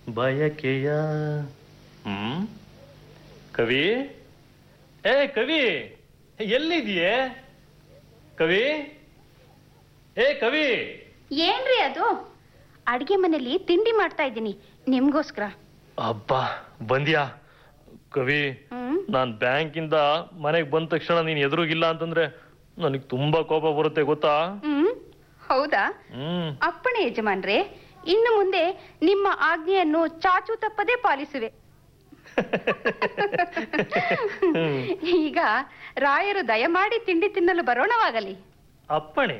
ಬಯಕೆಯ ಹ್ಮ್ ಕವಿ ಏ ಕವಿ ಎಲ್ಲಿದೆಯೇ ಕವಿ ಏ ಕವಿ ಏನ್ರಿ ಅದು ಅಡಿಗೆ ಮನೇಲಿ ತಿಂಡಿ ಮಾಡ್ತಾ ಇದ್ದೀನಿ ನಿಮ್ಗೋಸ್ಕರ ಅಬ್ಬಾ ಬಂದ್ಯಾ ಕವಿ ಹ್ಮ್ ನಾನ್ ಬ್ಯಾಂಕಿಂದ ಮನೆಗೆ ಬಂದ ತಕ್ಷಣ ನೀನ್ ಎದುರುಗಿಲ್ಲ ಅಂತಂದ್ರೆ ನನಗೆ ತುಂಬಾ ಕೋಪ ಬರುತ್ತೆ ಗೊತ್ತಾ ಹ್ಮ್ ಹೌದಾ ಹ್ಮ್ ಅಪ್ಪಣೆ ಯಜಮಾನ್ರೆ ಇನ್ನು ಮುಂದೆ ನಿಮ್ಮ ಆಜ್ಞೆಯನ್ನು ಚಾಚು ತಪ್ಪದೆ ಪಾಲಿಸುವೆ ಹ್ಮ್. ಈಗ ರಾಯರು ದಯಮಾಡಿ ತಿಂಡಿ ತಿನ್ನಲು ಬರೋಣವಾಗಲಿ ಅಪ್ಪಣೆ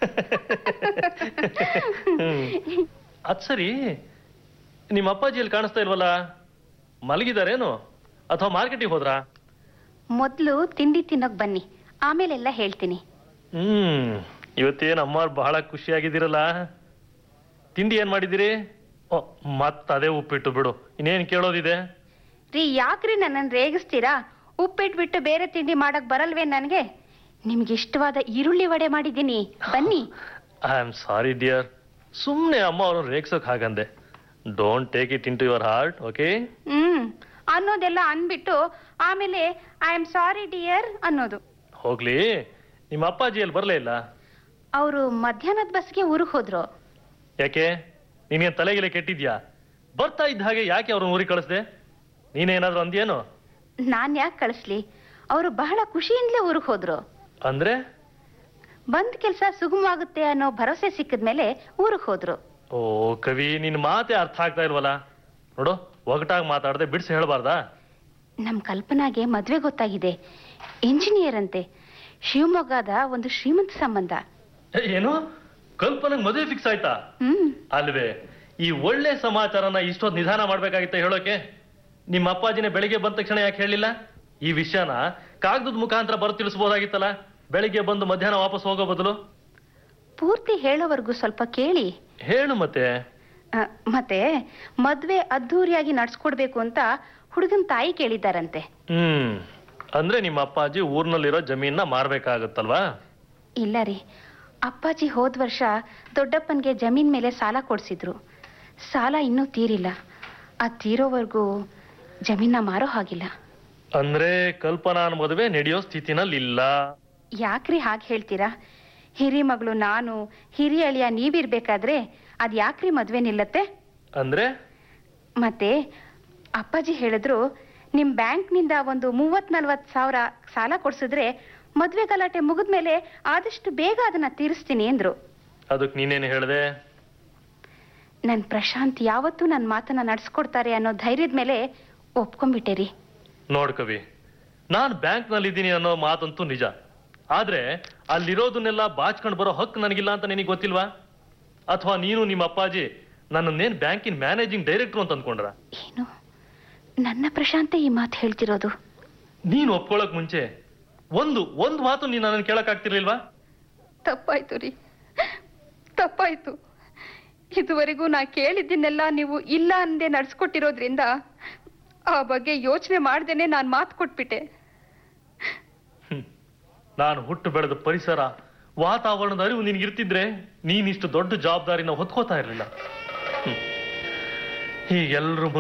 ಹ್ಮ್. ಅದ್ ಸರಿ ನಿಮ್ಮ ಅಪ್ಪಾಜಿ ಇಲ್ಲಿ ಕಾಣಿಸ್ತಾ ಇಲ್ವಲ್ಲ ಮಲಗಿದಾರೇನು ಅಥವಾ ಮಾರ್ಕೆಟಿಗೆ ಹೋದ್ರಾ ಮೊದ್ಲು ತಿಂಡಿ ತಿನ್ನೋಕ್ ಬನ್ನಿ ಆಮೇಲೆಲ್ಲ ಹೇಳ್ತೀನಿ ಹ್ಮ್ ಇವತ್ತೇನ್ ಅಮ್ಮ ಬಹಳ ಖುಷಿಯಾಗಿದ್ದೀರಲ್ಲ ತಿಂಡಿ ಏನ್ ಮಾಡಿದಿರಿ ಓ ಮತ್ ಅದೇ ಉಪ್ಪಿಟ್ಟು ಬಿಡು ಇನ್ನೇನ್ ಕೇಳೋದಿದೆ ರೀ ಯಾಕ್ರಿ ನನ್ನನ್ನು ರೇಗಿಸ್ತೀರಾ ಉಪ್ಪಿಟ್ಬಿಟ್ಟು ಬೇರೆ ತಿಂಡಿ ಮಾಡಕ್ ಬರಲ್ವೇ ನನಗೆ ನಿಮ್ಗೆ ಇಷ್ಟವಾದ ಈರುಳ್ಳಿ ವಡೆ ಮಾಡಿದ್ದೀನಿ ಬನ್ನಿ ಐ ಆಮ್ ಸಾರಿ ಡಿಯರ್ ಸುಮ್ನೆ ಅಮ್ಮ ಅವ್ರನ್ನ ರೇಗ್ಸೋಕ್ ಹಾಗಂದೆ don't take it into your heart okay hmm ಅನ್ನೋದೆಲ್ಲ ಅನ್ಬಿಟ್ಟು ಆಮೇಲೆ ಐ ಆಮ್ ಸಾರಿ ಡಿಯರ್ ಅನ್ನೋದು ಹೋಗ್ಲಿ ನಿಮ್ಮ ಅಪ್ಪಾಜಿ ಅಲ್ಲಿ ಬರ್ಲೇ ಇಲ್ಲ ಅವರು ಮಧ್ಯಾಹ್ನದ ಬಸ್ಗೆ ಊರಿಗೆ ಹೋದ್ರು ಯಾಕೆ ನೀನೇನ್ ತಲೆಗೆಲೆ ಕೆಟ್ಟಿದ್ಯಾ ಬರ್ತಾ ಇದ್ದ ಹಾಗೆ ಯಾಕೆ ಅವ್ರನ್ನ ಊರಿಗೆ ಕಳಿಸ್ದೆ ನೀನೇನಾದ್ರೂ ಅಂದ್ಯೇನು ನಾನ್ ಯಾಕೆ ಕಳಿಸ್ಲಿ ಅವರು ಬಹಳ ಖುಷಿಯಿಂದಲೇ ಊರಿಗೆ ಹೋದ್ರು ಅಂದ್ರೆ ಬಂದ್ ಕೆಲಸ ಸುಗಮವಾಗುತ್ತೆ ಅನ್ನೋ ಭರವಸೆ ಸಿಕ್ಕಿದ್ಮೇಲೆ ಊರಿಗೆ ಹೋದ್ರು ಓ ಕವಿ ನಿನ್ ಮಾತೆ ಅರ್ಥ ಆಗ್ತಾ ಇಲ್ವಲ್ಲ ನೋಡು ಒಗಟಾಗಿ ಮಾತಾಡದೆ ಬಿಡ್ಸಿ ಹೇಳ್ಬಾರ್ದಾ ನಮ್ ಕಲ್ಪನಾಗೆ ಮದ್ವೆ ಗೊತ್ತಾಗಿದೆ ಇಂಜಿನಿಯರ್ ಅಂತೆ ಶಿವಮೊಗ್ಗದ ಒಂದು ಶ್ರೀಮಂತ ಸಂಬಂಧ ಏ, ಏನು ಕಲ್ಪನೆಗೆ ಮದುವೆ ಫಿಕ್ಸ್ ಆಯ್ತಾ ಹ್ಮ್ ಅಲ್ವೇ ಈ ಒಳ್ಳೆ ಸಮಾಚಾರನ ಇಷ್ಟೊಂದು ನಿಧಾನ ಮಾಡ್ಬೇಕಾಗಿತ್ತ ಹೇಳೋಕೆ ನಿಮ್ಮ ಅಪ್ಪಾಜಿನೇ ಬೆಳಿಗ್ಗೆ ಬಂದ ತಕ್ಷಣ ಯಾಕೆ ಹೇಳಿಲ್ಲ ಈ ವಿಷಯನ ಕಾಗದದ ಮುಖಾಂತರ ಬರ ತಿಳಿಸ್ಬೋದಾಗಿತ್ತಲ್ಲ ಬೆಳಿಗ್ಗೆ ಬಂದು ಮಧ್ಯಾಹ್ನ ವಾಪಸ್ ಹೋಗೋ ಬದಲು ಪೂರ್ತಿ ಹೇಳೋವರೆಗೂ ಸ್ವಲ್ಪ ಕೇಳಿ ಹೇಳು ಮತ್ತೆ ಆ, ಮತ್ತೆ ಮದ್ವೆ ಅದ್ಧೂರಿಯಾಗಿ ನಡ್ಸ್ಕೊಡ್ಬೇಕು ಅಂತ ಹುಡುಗನ್ ತಾಯಿ ಕೇಳಿದ್ದಾರಂತೆ ಹ್ಮ್ ಅಂದ್ರೆ ನಿಮ್ಮ ಅಪ್ಪಾಜಿ ಊರ್ನಲ್ಲಿರೋ ಜಮೀನ ಮಾರ್ಬೇಕಾಗತ್ತಲ್ವಾ ಇಲ್ಲ ರೀ ಅಪ್ಪಾಜಿ ಹೋದ ವರ್ಷ ದೊಡ್ಡಪ್ಪನ್ಗೆ ಜಮೀನ್ ಮೇಲೆ ಸಾಲ ಕೊಡ್ಸಿದ್ರು ಸಾಲ ಇನ್ನೂ ತೀರಿಲ್ಲ ಅದ್ ತೀರೋವರೆಗೂ ಜಮೀನ ಮಾರೋ ಹಾಗಿಲ್ಲ ಅಂದ್ರೆ ಕಲ್ಪನಾನ್ ಮದುವೆ ನಡೆಯೋ ಸ್ಥಿತಿನಲ್ಲಿ ಇಲ್ಲ ಯಾಕ್ರಿ ಹಾಗೆ ಹೇಳ್ತೀರಾ ಹಿರಿ ಮಗಳು ನಾನು ಹಿರಿಯ ಅಳಿಯ ನೀವಿರ್ಬೇಕಾದ್ರೆ ಅದ್ ಯಾಕ್ರಿ ಮದ್ವೆ ನಿಲ್ಲತ್ತೆ ಅಂದ್ರೆ ಮತ್ತೆ ಅಪ್ಪಾಜಿ ಹೇಳಿದ್ರು ನಿಮ್ ಬ್ಯಾಂಕ್ನಿಂದ ಒಂದು ಮೂವತ್ ನಲ್ವತ್ ಸಾವಿರ ಸಾಲ ಕೊಡ್ಸಿದ್ರೆ ಮದ್ವೆ ಗಲಾಟೆ ಮುಗಿದ್ಮೇಲೆ ಆದಷ್ಟು ಬೇಗ ಅದನ್ನ ತೀರಿಸ್ತೀನಿ ಅಂದ್ರು ಅದಕ್ ನೀನೇನು ಹೇಳ್ದೆ ನನ್ ಪ್ರಶಾಂತ್ ಯಾವತ್ತೂ ನನ್ನ ಮಾತನ್ನ ನಡ್ಸ್ಕೊಡ್ತಾರೆ ಅನ್ನೋ ಧೈರ್ಯದ ಮೇಲೆ ಒಪ್ಕೊಂಡ್ಬಿಟ್ಟೆ ರೀ ನೋಡ್ ಕವಿ ನಾನ್ ಬ್ಯಾಂಕ್ ನಲ್ಲಿ ಇದ್ದೀನಿ ಅನ್ನೋ ಮಾತಂತೂ ನಿಜ ಆದ್ರೆ ಅಲ್ಲಿರೋದನ್ನೆಲ್ಲ ಬಾಚ್ಕೊಂಡ್ ಬರೋ ಹಕ್ಕು ನನಗಿಲ್ಲ ಅಂತ ನಿನಗೆ ಗೊತ್ತಿಲ್ವಾ ಅಥವಾ ನೀನು ನಿಮ್ಮ ಅಪ್ಪಾಜಿ ನನ್ನನ್ನೇನ್ ಬ್ಯಾಂಕಿನ ಮ್ಯಾನೇಜಿಂಗ್ ಡೈರೆಕ್ಟರ್ ಅಂತ ಅಂದ್ಕೊಂಡ್ರ ಏನು ನನ್ನ ಪ್ರಶಾಂತೆ ಈ ಮಾತು ಹೇಳ್ತಿರೋದು ನೀನು ಒಪ್ಕೊಳಕ್ ಮುಂಚೆ ಒಂದು ಒಂದು ಮಾತು ನೀನು ನನ್ನ ಕೇಳಕ್ ಆಗ್ತಿರ್ಲಿಲ್ವಾ ತಪ್ಪಾಯ್ತು ರೀ ತಪ್ಪಾಯ್ತು ಇದುವರೆಗೂ ನಾ ಕೇಳಿದ್ದನ್ನೆಲ್ಲ ನೀವು ಇಲ್ಲ ಅಂದೆ ನಡ್ಸ್ಕೊಟ್ಟಿರೋದ್ರಿಂದ ಆ ಬಗ್ಗೆ ಯೋಚನೆ ಮಾಡ್ದೇನೆ ನಾನು ಮಾತು ಕೊಟ್ಬಿಟ್ಟೆ ಹ್ಮ್. ನಾನು ಹುಟ್ಟು ಬೆಳೆದ ಪರಿಸರ ವಾತಾವರಣದ ಅರಿವು ನಿನ್ಗಿರ್ತಿದ್ರೆ ನೀನಿಷ್ಟು ದೊಡ್ಡ ಜವಾಬ್ದಾರಿನ ಹೊತ್ಕೋತಾ ಇರ್ಲಿಲ್ಲ ಹ್ಮ್. ಹೀಗೆಲ್ರೂ